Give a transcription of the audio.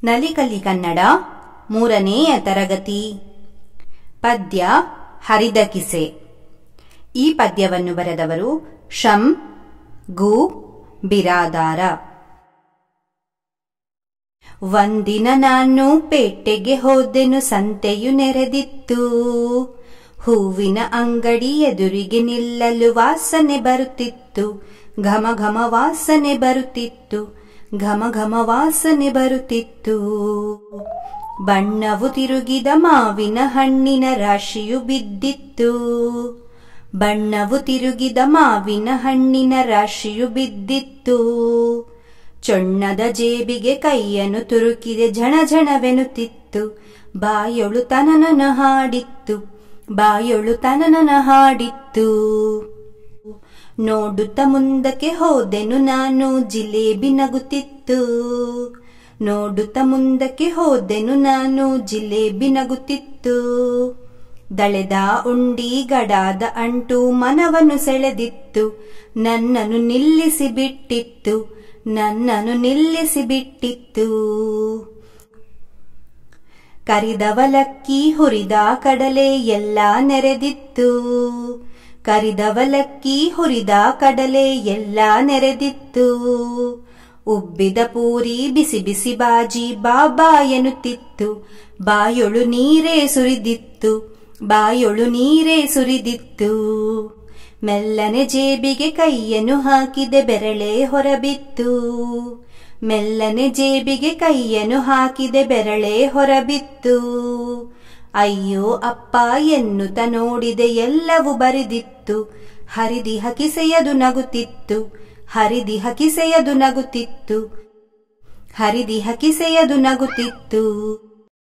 ನಲಿಕಲಿ ಕನ್ನಡ ಮೂರನೆಯ ತರಗತಿ ಪದ್ಯ ಹರಿದ ಕಿಸೆ ಈ ಪದ್ಯವನ್ನು ಬರೆದವರು ಶಂ ಗು ಬಿರಾದಾರ ಒಂದಿನ ನಾನು ಪೇಟೆಗೆ ಹೋದೆನು ಸಂತೆಯು ನೆರೆದಿತ್ತು ಹೂವಿನ ಅಂಗಡಿ ಎದುರಿಗೆ ನಿಲ್ಲಲು ವಾಸನೆ ಬರುತ್ತಿತ್ತು ಘಮ ಘಮ ವಾಸನೆ ಬರುತ್ತಿತ್ತು ಘಮ ಘಮ ವಾಸನೆ ಬರುತ್ತಿತ್ತು ಬಣ್ಣವು ತಿರುಗಿದ ಮಾವಿನ ಹಣ್ಣಿನ ರಾಶಿಯು ಬಿದ್ದಿತ್ತು ಬಣ್ಣವು ತಿರುಗಿದ ಮಾವಿನ ಹಣ್ಣಿನ ರಾಶಿಯು ಬಿದ್ದಿತ್ತು ಚೊಣ್ಣದ ಜೇಬಿಗೆ ಕೈಯನ್ನು ತುರುಕಿದೆ ಝಣ ಝಣವೆನುತ್ತಿತ್ತು ಬಾಯೊಳು ತನನನ ಹಾಡಿತ್ತು ಬಾಯೊಳು ತನನನ ಹಾಡಿತ್ತು ನೋಡುತ್ತ ಮುಂದಕ್ಕೆ ಹೋದೆನು ನಾನು ಜಿಲೇಬಿ ನಗುತ್ತಿತ್ತು ನೋಡುತ್ತ ಮುಂದಕ್ಕೆ ಹೋದೆನು ನಾನು ಜಿಲೇಬಿ ನಗುತ್ತಿತ್ತು ದಳೆದ ಉಂಡಿ ಗಡಾದ ಅಂಟು ಮನವನ್ನು ಸೆಳೆದಿತ್ತು ನನ್ನನ್ನು ನಿಲ್ಲಿಸಿ ಬಿಟ್ಟಿತ್ತು ನನ್ನನ್ನು ನಿಲ್ಲಿಸಿ ಬಿಟ್ಟಿತ್ತು ಕರಿದವಲಕ್ಕಿ ಹುರಿದ ಕಡಲೆ ಎಲ್ಲ ನೆರೆದಿತ್ತು ಕರಿದವಲಕ್ಕಿ ಹುರಿದ ಕಡಲೆ ಎಲ್ಲ ನೆರೆದಿತ್ತು ಉಬ್ಬಿದ ಪೂರಿ ಬಿಸಿ ಬಿಸಿ ಬಾಜಿ ಬಾಬಾ ಎನ್ನುತ್ತಿತ್ತು ಬಾಯೊಳು ನೀರೇ ಸುರಿದಿತ್ತು ಬಾಯೊಳು ನೀರೇ ಸುರಿದಿತ್ತು ಮೆಲ್ಲನೆ ಜೇಬಿಗೆ ಕೈಯನ್ನು ಹಾಕಿದೆ ಬೆರಳೆ ಹೊರಬಿತ್ತು ಮೆಲ್ಲನೆ ಜೇಬಿಗೆ ಕೈಯನ್ನು ಹಾಕಿದೆ ಬೆರಳೆ ಹೊರಬಿತ್ತು ಅಯ್ಯೋ ಅಪ್ಪ ಎನ್ನುತ್ತ ನೋಡಿದೆ ಎಲ್ಲವೂ ಬರಿದಿತ್ತು ಹರಿದಿ ಹಕಿಸೆಯದು ನಗುತ್ತಿತ್ತು ಹರಿದಿ ಹಕಿಸೆಯದು ನಗುತ್ತಿತ್ತು ಹರಿದಿ ಹಕಿಸೆಯದು ನಗುತ್ತಿತ್ತು